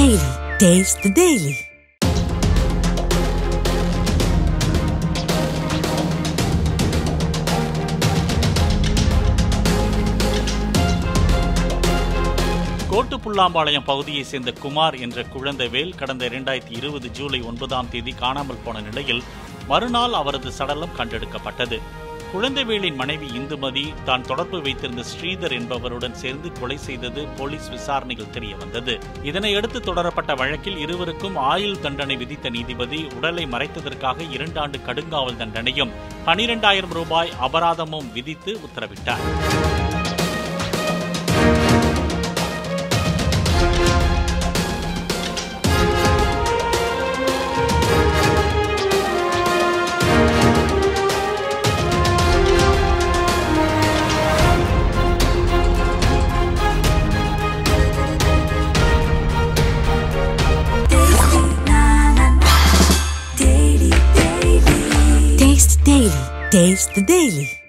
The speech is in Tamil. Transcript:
Daily. Taste the Daily. கோட்டுப்புல்லாம்பாளையம் பகுதியைச் சேர்ந்த குமார் என்ற குழந்தைவேல் கடந்த இரண்டாயிரத்தி இருபது ஜூலை ஒன்பதாம் தேதி காணாமல் போன நிலையில் மறுநாள் அவரது சடலம் கண்டெடுக்கப்பட்டது குழந்தைவேலின் மனைவி இந்துமதி தான் தொடர்பு வைத்திருந்த ஸ்ரீதர் என்பவருடன் சேர்ந்து கொலை செய்தது போலீஸ் விசாரணையில் தெரிய வந்தது இதனையடுத்து தொடரப்பட்ட வழக்கில் இருவருக்கும் ஆயுள் தண்டனை விதித்த நீதிபதி உடலை மறைத்ததற்காக இரண்டு ஆண்டு கடுங்காவல் தண்டனையும் பனிரெண்டாயிரம் ரூபாய் அபராதமும் விதித்து உத்தரவிட்டார் Taste Daily. Taste the Daily.